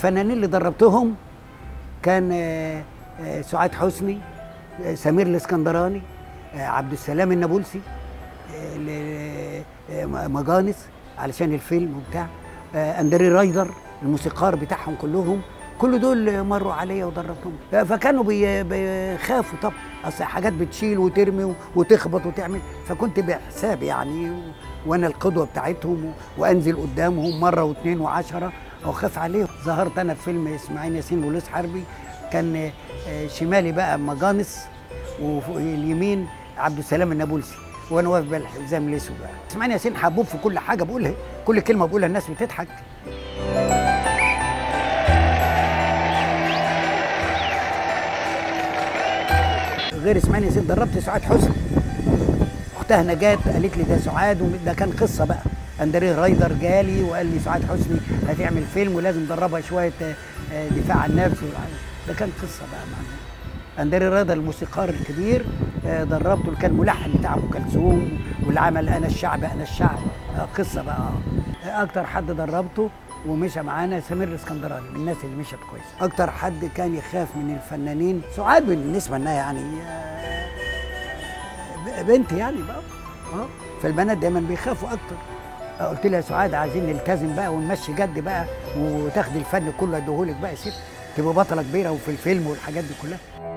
الفنانين اللي دربتهم كان آه، آه، سعاد حسني آه، سمير الاسكندراني آه، عبد السلام النابلسي آه، ل- آه، مجانس علشان الفيلم وبتاع آه، اندري رايدر الموسيقار بتاعهم كلهم كل دول مروا عليا ودربتهم آه، فكانوا بي- بيخافوا طبعا اصل حاجات بتشيل وترمي وتخبط وتعمل فكنت بحساب يعني و- وانا القدوه بتاعتهم و- وانزل قدامهم مره واثنين وعشره واخاف عليهم ظهرت انا في فيلم اسماعيل ياسين وليس حربي كان آه، شمالي بقى مجانس واليمين عبد السلام النابلسي وانا واقف بالحزام الاسود بقى اسماعيل ياسين حبوب في كل حاجه بقولها كل كلمه بقولها الناس بتضحك غير اسماعيل ياسين دربت سعاد حسني اختها نجاة قالت لي ده سعاد وده كان قصه بقى اندريه رايدر جالي وقال لي سعاد حسني هتعمل فيلم ولازم ندربها شويه آه، آه، دفاع عن النفس وع- ده كان قصه بقى معنا اندريه رايدر الموسيقار الكبير آه، دربته اللي كان ملحن بتاع ام كلثوم واللي عمل انا الشعب انا الشعب آه، قصه بقى آه. اكتر حد دربته ومشى معانا سمير الاسكندراني من الناس اللي مشت كويس اكتر حد كان يخاف من الفنانين سعاد بالنسبه لنا يعني آه، بنت يعني بقى اه فالبنات دايما بيخافوا اكتر آه، قلت لها يا سعاد عايزين نلتزم بقى ونمشي جد بقى وتاخدي الفن كله اديهولك بقى يا ست تبقى بطله كبيره وفي الفيلم والحاجات دي كلها